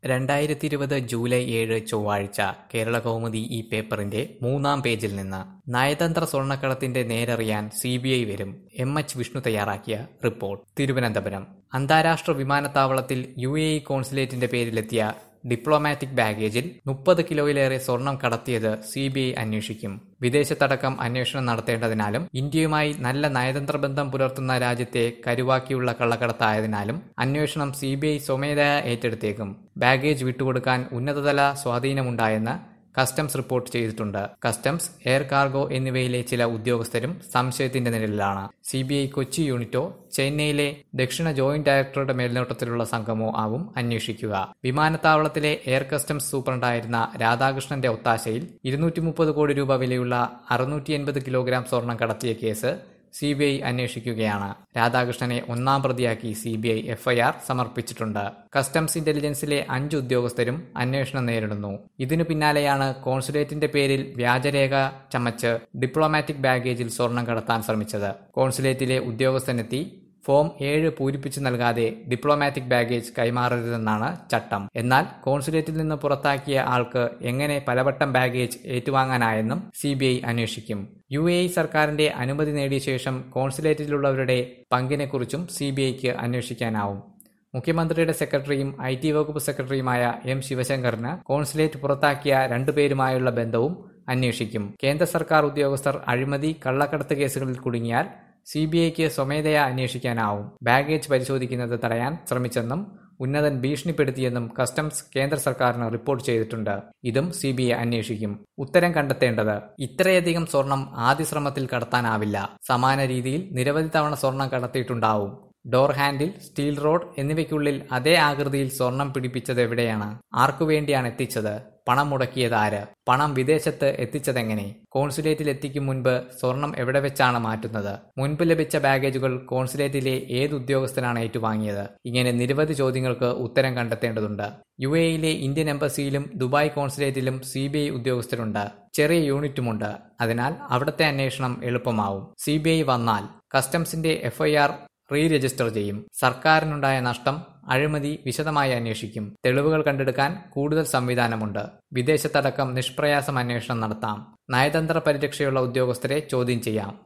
രണ്ടായിരത്തി ഇരുപത് ജൂലൈ ഏഴ് ചൊവ്വാഴ്ച കേരള കൗമുദി ഈ പേപ്പറിന്റെ മൂന്നാം പേജിൽ നിന്ന് നയതന്ത്ര സ്വർണ്ണക്കടത്തിന്റെ നേരറിയാൻ സി ബി ഐ വരും എം എച്ച് വിഷ്ണു തയ്യാറാക്കിയ റിപ്പോർട്ട് തിരുവനന്തപുരം അന്താരാഷ്ട്ര വിമാനത്താവളത്തിൽ യു എ ഇ കോൺസുലേറ്റിന്റെ പേരിലെത്തിയ ഡിപ്ലോമാറ്റിക് ബാഗേജിൽ മുപ്പത് കിലോയിലേറെ സ്വർണം കടത്തിയത് സി ബി ഐ അന്വേഷിക്കും വിദേശത്തടക്കം അന്വേഷണം നടത്തേണ്ടതിനാലും ഇന്ത്യയുമായി നല്ല നയതന്ത്ര ബന്ധം പുലർത്തുന്ന രാജ്യത്തെ കരുവാക്കിയുള്ള കള്ളക്കടത്തായതിനാലും അന്വേഷണം സി ബി ഐ സ്വമേധയാ ഏറ്റെടുത്തേക്കും ബാഗേജ് വിട്ടുകൊടുക്കാൻ ഉന്നതതല സ്വാധീനമുണ്ടായെന്ന് കസ്റ്റംസ് റിപ്പോർട്ട് ചെയ്തിട്ടുണ്ട് കസ്റ്റംസ് എയർ കാർഗോ എന്നിവയിലെ ചില ഉദ്യോഗസ്ഥരും സംശയത്തിന്റെ നിഴലിലാണ് സി ബി ഐ കൊച്ചി യൂണിറ്റോ ചെന്നൈയിലെ ദക്ഷിണ ജോയിന്റ് ഡയറക്ടറുടെ മേൽനോട്ടത്തിലുള്ള സംഘമോ ആവും അന്വേഷിക്കുക വിമാനത്താവളത്തിലെ എയർ കസ്റ്റംസ് സൂപ്രണ്ടായിരുന്ന രാധാകൃഷ്ണന്റെ ഒത്താശയിൽ ഇരുന്നൂറ്റി മുപ്പത് കോടി രൂപ വിലയുള്ള അറുന്നൂറ്റി എൺപത് കിലോഗ്രാം സ്വർണം കടത്തിയ കേസ് സി ബി ഐ അന്വേഷിക്കുകയാണ് രാധാകൃഷ്ണനെ ഒന്നാം പ്രതിയാക്കി സി ബി ഐ എഫ്ഐആർ സമർപ്പിച്ചിട്ടുണ്ട് കസ്റ്റംസ് ഇന്റലിജൻസിലെ അഞ്ച് ഉദ്യോഗസ്ഥരും അന്വേഷണം നേരിടുന്നു ഇതിനു പിന്നാലെയാണ് കോൺസുലേറ്റിന്റെ പേരിൽ വ്യാജരേഖ ചമച്ച് ഡിപ്ലോമാറ്റിക് ബാഗേജിൽ സ്വർണം കടത്താൻ ശ്രമിച്ചത് കോൺസുലേറ്റിലെ ഉദ്യോഗസ്ഥനെത്തി ഫോം ഏഴ് പൂരിപ്പിച്ചു നൽകാതെ ഡിപ്ലോമാറ്റിക് ബാഗേജ് കൈമാറരുതെന്നാണ് ചട്ടം എന്നാൽ കോൺസുലേറ്റിൽ നിന്ന് പുറത്താക്കിയ ആൾക്ക് എങ്ങനെ പലവട്ടം ബാഗേജ് ഏറ്റുവാങ്ങാനായെന്നും സി ബി ഐ അന്വേഷിക്കും യു എ ഇ സർക്കാരിന്റെ അനുമതി നേടിയ ശേഷം കോൺസുലേറ്റിലുള്ളവരുടെ പങ്കിനെക്കുറിച്ചും സി ബി ഐക്ക് അന്വേഷിക്കാനാവും മുഖ്യമന്ത്രിയുടെ സെക്രട്ടറിയും ഐ ടി വകുപ്പ് സെക്രട്ടറിയുമായ എം ശിവശങ്കറിന് കോൺസുലേറ്റ് പുറത്താക്കിയ രണ്ടുപേരുമായുള്ള ബന്ധവും അന്വേഷിക്കും കേന്ദ്ര സർക്കാർ ഉദ്യോഗസ്ഥർ അഴിമതി കള്ളക്കടത്ത് കേസുകളിൽ കുടുങ്ങിയാൽ സി ബി ഐക്ക് സ്വമേധയാ അന്വേഷിക്കാനാവും ബാഗേജ് പരിശോധിക്കുന്നത് തടയാൻ ശ്രമിച്ചെന്നും ഉന്നതൻ ഭീഷണിപ്പെടുത്തിയെന്നും കസ്റ്റംസ് കേന്ദ്ര സർക്കാരിന് റിപ്പോർട്ട് ചെയ്തിട്ടുണ്ട് ഇതും സി ബി ഐ അന്വേഷിക്കും ഉത്തരം കണ്ടെത്തേണ്ടത് ഇത്രയധികം സ്വർണം ആദ്യ ശ്രമത്തിൽ കടത്താനാവില്ല സമാന രീതിയിൽ നിരവധി തവണ സ്വർണം കടത്തിയിട്ടുണ്ടാവും ഡോർ ഹാൻഡിൽ സ്റ്റീൽ റോഡ് എന്നിവയ്ക്കുള്ളിൽ അതേ ആകൃതിയിൽ സ്വർണം പിടിപ്പിച്ചത് എവിടെയാണ് ആർക്കു വേണ്ടിയാണ് എത്തിച്ചത് പണം മുടക്കിയത് ആര് പണം വിദേശത്ത് എത്തിച്ചതെങ്ങനെ കോൺസുലേറ്റിൽ എത്തിക്കും മുൻപ് സ്വർണം എവിടെ വെച്ചാണ് മാറ്റുന്നത് മുൻപ് ലഭിച്ച ബാഗേജുകൾ കോൺസുലേറ്റിലെ ഏത് ഉദ്യോഗസ്ഥനാണ് ഏറ്റുവാങ്ങിയത് ഇങ്ങനെ നിരവധി ചോദ്യങ്ങൾക്ക് ഉത്തരം കണ്ടെത്തേണ്ടതുണ്ട് യു എയിലെ ഇന്ത്യൻ എംബസിയിലും ദുബായ് കോൺസുലേറ്റിലും സി ബി ഐ ഉദ്യോഗസ്ഥരുണ്ട് ചെറിയ യൂണിറ്റുമുണ്ട് അതിനാൽ അവിടുത്തെ അന്വേഷണം എളുപ്പമാവും സി ബി ഐ വന്നാൽ കസ്റ്റംസിന്റെ എഫ്ഐആർ റീ രജിസ്റ്റർ ചെയ്യും സർക്കാരിനുണ്ടായ നഷ്ടം അഴിമതി വിശദമായി അന്വേഷിക്കും തെളിവുകൾ കണ്ടെടുക്കാൻ കൂടുതൽ സംവിധാനമുണ്ട് വിദേശത്തടക്കം നിഷ്പ്രയാസം അന്വേഷണം നടത്താം നയതന്ത്ര പരിരക്ഷയുള്ള ഉദ്യോഗസ്ഥരെ ചോദ്യം ചെയ്യാം